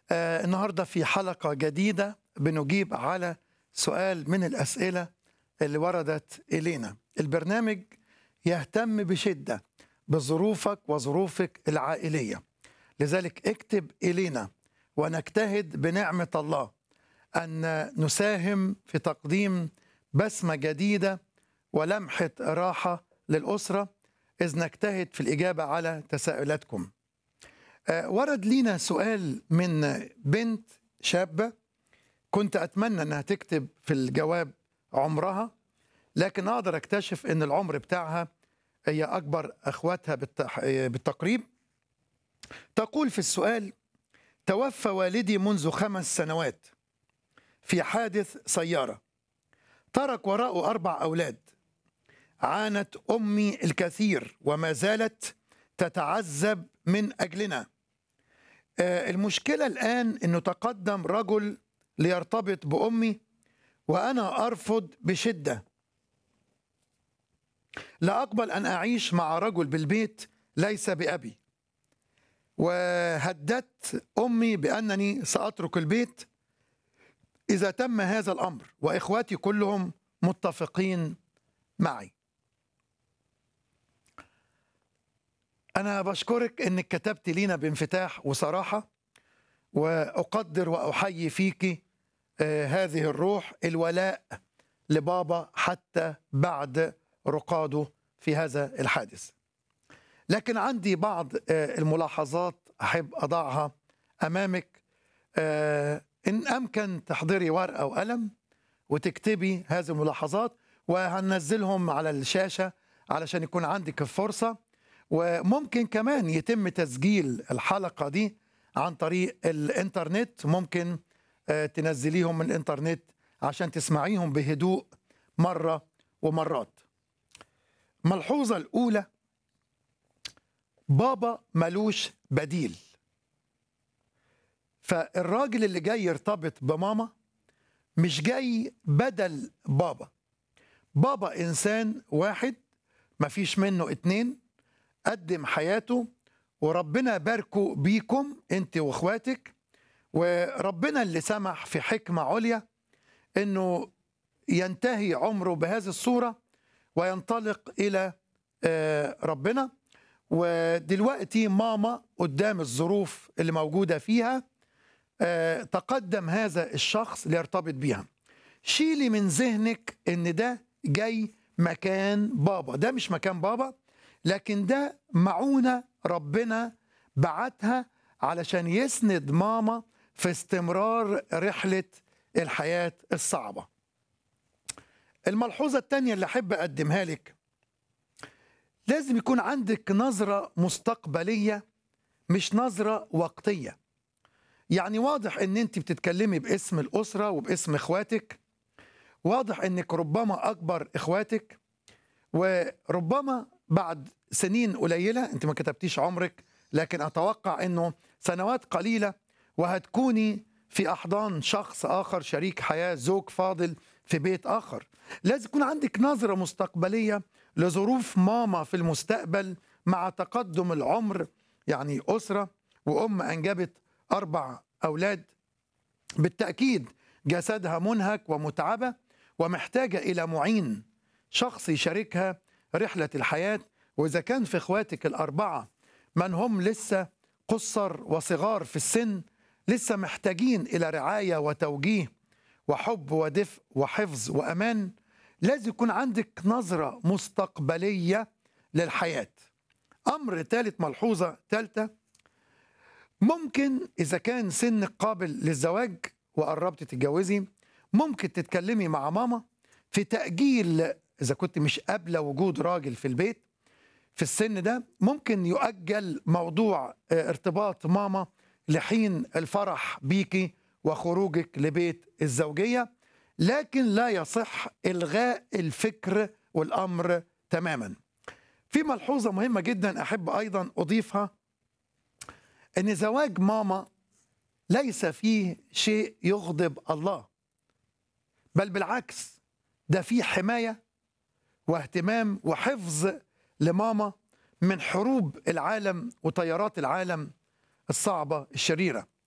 آه النهارده في حلقة جديدة بنجيب على سؤال من الأسئلة اللي وردت إلينا البرنامج يهتم بشدة بظروفك وظروفك العائلية لذلك اكتب إلينا ونجتهد بنعمة الله أن نساهم في تقديم بسمة جديدة ولمحة راحة للأسرة إذ نجتهد في الإجابة على تساؤلاتكم آه، ورد لينا سؤال من بنت شابة كنت أتمنى أنها تكتب في الجواب عمرها لكن أقدر أكتشف أن العمر بتاعها هي أكبر أخواتها بالتح- بالتقريب تقول في السؤال توفى والدي منذ خمس سنوات في حادث سيارة ترك وراءه أربع أولاد عانت أمي الكثير وما زالت تتعذب من أجلنا آه، المشكلة الآن أنه تقدم رجل ليرتبط بأمي وأنا أرفض بشدة لا أقبل أن أعيش مع رجل بالبيت ليس بأبي وهددت أمي بأنني سأترك البيت إذا تم هذا الأمر وإخواتي كلهم متفقين معي أنا بشكرك إنك كتبت لينا بانفتاح وصراحة وأقدر وأحيي فيك آه، هذه الروح الولاء لبابا حتى بعد رقاده في هذا الحادث لكن عندي بعض آه، الملاحظات أحب أضعها أمامك آه، إن أمكن تحضري ورقة وقلم وتكتبي هذه الملاحظات وهننزلهم على الشاشة علشان يكون عندك الفرصة وممكن كمان يتم تسجيل الحلقة دي عن طريق الانترنت ممكن آه، تنزليهم من الانترنت عشان تسمعيهم بهدوء مرة ومرات ملحوظة الأولى بابا ملوش بديل فالراجل اللي جاي يرتبط بماما مش جاي بدل بابا بابا إنسان واحد مفيش منه اتنين قدم حياته وربنا باركه بيكم انت واخواتك وربنا اللي سمح في حكمة عليا انه ينتهي عمره بهذه الصورة وينطلق الى آه، ربنا ودلوقتي ماما قدام الظروف اللي موجودة فيها آه، تقدم هذا الشخص ليرتبط بيها شيلي من ذهنك ان ده جاي مكان بابا ده مش مكان بابا لكن ده معونة ربنا بعتها علشان يسند ماما في استمرار رحلة الحياة الصعبة الملحوظة التانية اللي أحب أقدمها لك لازم يكون عندك نظرة مستقبلية مش نظرة وقتية يعني واضح ان انت بتتكلمي باسم الأسرة وباسم اخواتك واضح انك ربما اكبر اخواتك وربما بعد سنين قليلة انت ما كتبتيش عمرك لكن اتوقع انه سنوات قليلة وهتكوني في احضان شخص اخر شريك حياة زوج فاضل في بيت اخر لازم يكون عندك نظرة مستقبلية لظروف ماما في المستقبل مع تقدم العمر يعني أسرة وأم أنجبت أربع أولاد بالتأكيد جسدها منهك ومتعبة ومحتاجة إلى معين شخص يشاركها رحلة الحياة وإذا كان في إخواتك الأربعة من هم لسه قصر وصغار في السن لسه محتاجين إلى رعاية وتوجيه وحب ودفء وحفظ وأمان لازم يكون عندك نظرة مستقبلية للحياة أمر ثالث ملحوظة ثالثة ممكن إذا كان سنك قابل للزواج وقربت تتجوزي ممكن تتكلمي مع ماما في تأجيل إذا كنت مش قابلة وجود راجل في البيت في السن ده ممكن يؤجل موضوع آه، ارتباط ماما لحين الفرح بيكي وخروجك لبيت الزوجية لكن لا يصح إلغاء الفكر والأمر تماما في ملحوظة مهمة جدا أحب أيضا أضيفها أن زواج ماما ليس فيه شيء يغضب الله بل بالعكس ده فيه حماية واهتمام وحفظ لماما من حروب العالم وتيارات العالم الصعبة الشريرة